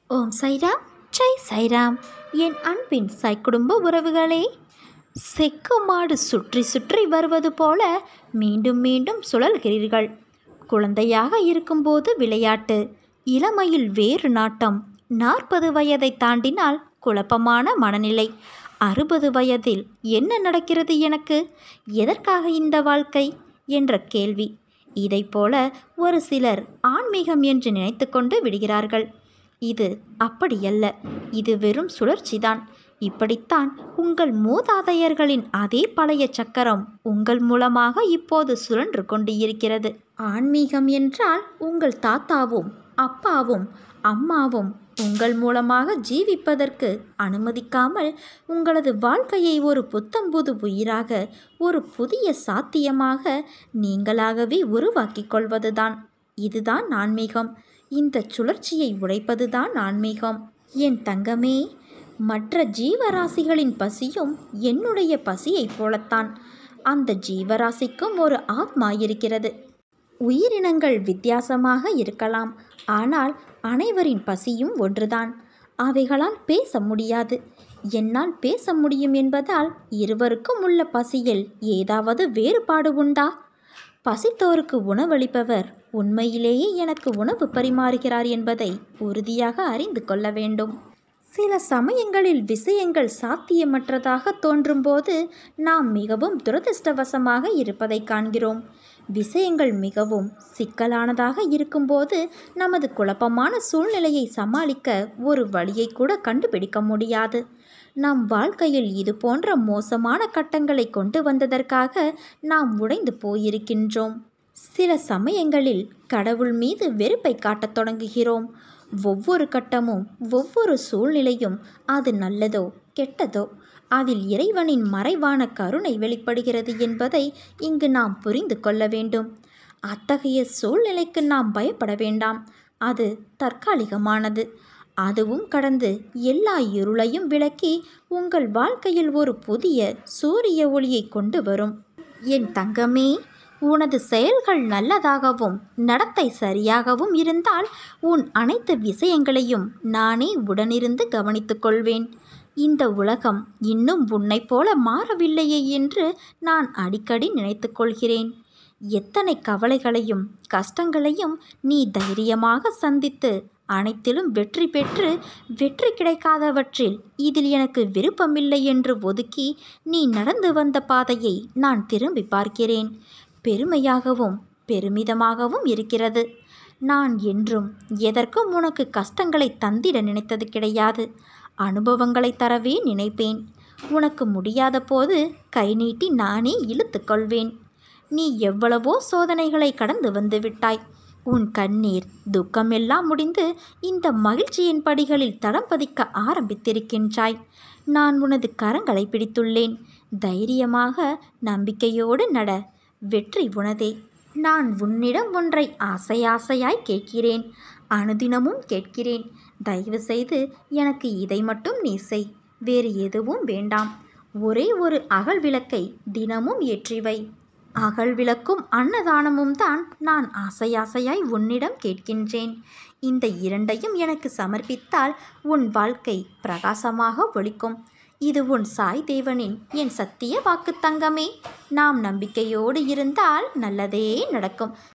ஓம் சைராம் ஜெய் சைராம் என் அன்பின் சை குடும்ப உறவுகளே செக்கு மாடு சுற்றி சுற்றி வருவது போல மீண்டும் மீண்டும் சுழல்கிறீர்கள் குழந்தையாக இருக்கும்போது விளையாட்டு இளமையில் வேறு நாட்டம் நாற்பது வயதை தாண்டினால் குழப்பமான மனநிலை அறுபது வயதில் என்ன நடக்கிறது எனக்கு எதற்காக இந்த வாழ்க்கை என்ற கேள்வி இதைப்போல ஒரு சிலர் ஆன்மீகம் என்று நினைத்து கொண்டு விடுகிறார்கள் இது அப்படியல்ல இது வெறும் சுழற்சிதான் இப்படித்தான் உங்கள் மூதாதையர்களின் அதே பழைய சக்கரம் உங்கள் மூலமாக இப்போது சுழன்று கொண்டு இருக்கிறது ஆன்மீகம் என்றால் உங்கள் தாத்தாவும் அப்பாவும் அம்மாவும் உங்கள் மூலமாக ஜீவிப்பதற்கு அனுமதிக்காமல் உங்களது வாழ்க்கையை ஒரு புத்தம்புது உயிராக ஒரு புதிய சாத்தியமாக நீங்களாகவே உருவாக்கிக் கொள்வதுதான் இதுதான் ஆன்மீகம் இந்த சுழற்சியை உடைப்பதுதான் ஆன்மீகம் என் தங்கமே மற்ற ஜீவராசிகளின் பசியும் என்னுடைய பசியைப் போலத்தான் அந்த ஜீவராசிக்கும் ஒரு ஆத்மா இருக்கிறது உயிரினங்கள் வித்தியாசமாக இருக்கலாம் ஆனால் அனைவரின் பசியும் ஒன்றுதான் அவைகளால் பேச முடியாது என்னால் பேச முடியும் என்பதால் இருவருக்கும் உள்ள பசியில் ஏதாவது வேறுபாடு உண்டா பசித்தோருக்கு உணவளிப்பவர் உண்மையிலேயே எனக்கு உணவு பரிமாறுகிறார் என்பதை உறுதியாக அறிந்து கொள்ள வேண்டும் சில சமயங்களில் விஷயங்கள் சாத்தியமற்றதாக தோன்றும்போது நாம் மிகவும் துரதிர்ஷ்டவசமாக இருப்பதை காண்கிறோம் விஷயங்கள் மிகவும் சிக்கலானதாக இருக்கும்போது நமது குழப்பமான சூழ்நிலையை சமாளிக்க ஒரு வழியை கூட கண்டுபிடிக்க முடியாது நம் வாழ்க்கையில் இது போன்ற மோசமான கட்டங்களை கொண்டு வந்ததற்காக நாம் உடைந்து போயிருக்கின்றோம் சில சமயங்களில் கடவுள் மீது வெறுப்பை காட்டத் தொடங்குகிறோம் ஒவ்வொரு கட்டமும் ஒவ்வொரு சூழ்நிலையும் அது நல்லதோ கெட்டதோ அதில் இறைவனின் மறைவான கருணை வெளிப்படுகிறது என்பதை இங்கு நாம் புரிந்து கொள்ள வேண்டும் அத்தகைய சூழ்நிலைக்கு நாம் பயப்பட வேண்டாம் அது தற்காலிகமானது அதுவும் கடந்து எல்லா இருளையும் விளக்கி உங்கள் வாழ்க்கையில் ஒரு புதிய சூரிய ஒளியை கொண்டு வரும் என் தங்கமே உனது செயல்கள் நல்லதாகவும் நடத்தை சரியாகவும் இருந்தால் உன் அனைத்து விஷயங்களையும் நானே உடனிருந்து கவனித்துக் கொள்வேன் இந்த உலகம் இன்னும் உன்னைப் போல மாறவில்லையே என்று நான் அடிக்கடி நினைத்து கொள்கிறேன் எத்தனை கவலைகளையும் கஷ்டங்களையும் நீ தைரியமாக சந்தித்து அனைத்திலும் வெற்றி பெற்று வெற்றி கிடைக்காதவற்றில் இதில் எனக்கு விருப்பமில்லை என்று ஒதுக்கி நீ நடந்து வந்த பாதையை நான் திரும்பி பார்க்கிறேன் பெருமையாகவும் பெருமிதமாகவும் இருக்கிறது நான் என்றும் எதற்கும் உனக்கு கஷ்டங்களை தந்திட நினைத்தது கிடையாது அனுபவங்களை தரவே நினைப்பேன் உனக்கு முடியாத போது கை நீட்டி நானே இழுத்து கொள்வேன் நீ எவ்வளவோ சோதனைகளை கடந்து வந்து விட்டாய் உன் கண்ணீர் துக்கமெல்லாம் முடிந்து இந்த மகிழ்ச்சியின் படிகளில் தடம் பதிக்க ஆரம்பித்திருக்கின்றாய் நான் உனது கரங்களை பிடித்துள்ளேன் தைரியமாக நம்பிக்கையோடு நட வெற்றி உனதே நான் உன்னிடம் ஒன்றை ஆசை ஆசையாய் கேட்கிறேன் அனுதினமும் கேட்கிறேன் தயவு செய்து எனக்கு இதை மட்டும் நீ செய் வேறு எதுவும் வேண்டாம் ஒரே ஒரு அகல் விளக்கை தினமும் ஏற்றிவை அகல் விளக்கும் அன்னதானமும் தான் நான் ஆசை ஆசையாய் உன்னிடம் கேட்கின்றேன் இந்த இரண்டையும் எனக்கு சமர்ப்பித்தால் உன் வாழ்க்கை பிரகாசமாக ஒழிக்கும் இது உன் சாய் தேவனின் என் சத்திய வாக்கு தங்கமே நாம் நம்பிக்கையோடு இருந்தால் நல்லதே நடக்கும்